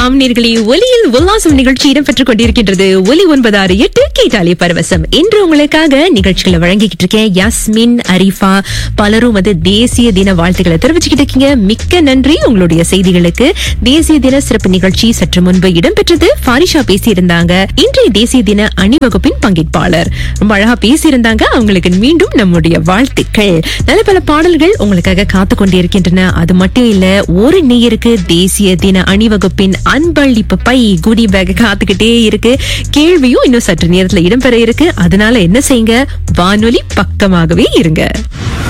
ஆம் நேர்களே ஒலியில் உல்லாசம் நிகழ்ச்சி இடம்பெற்றுக் கொண்டிருக்கின்றது ஒலி ஒன்பதாறு எட்டு கேட்டாலே பரவசம் இன்று உங்களுக்காக நிகழ்ச்சிகளை வழங்கிக்கிட்டு இருக்கேன் யாஸ்மின் அரிஃபா பலரும் வந்து தேசிய தின வாழ்த்துக்களை தெரிவிச்சுக்கிட்டு இருக்கீங்க மிக்க நன்றி உங்களுடைய செய்திகளுக்கு தேசிய தின சிறப்பு நிகழ்ச்சி சற்று முன்பு இடம்பெற்றது ஃபாரிஷா பேசியிருந்தாங்க இன்றைய தேசிய தின அணிவகுப்பின் பங்கேற்பாளர் ரொம்ப அழகா பேசியிருந்தாங்க அவங்களுக்கு மீண்டும் நம்முடைய வாழ்த்துக்கள் நல்ல பல பாடல்கள் உங்களுக்காக காத்து கொண்டிருக்கின்றன அது மட்டும் இல்ல ஒரு நேயருக்கு தேசிய தின அணிவகுப்பின் அன்பளிப்பு பை குடி பேக் காத்துக்கிட்டே இருக்கு கேள்வியும் இன்னும் சற்று நேரத்துல இடம்பெற இருக்கு அதனால என்ன செய்யுங்க வானொலி பக்கமாகவே இருங்க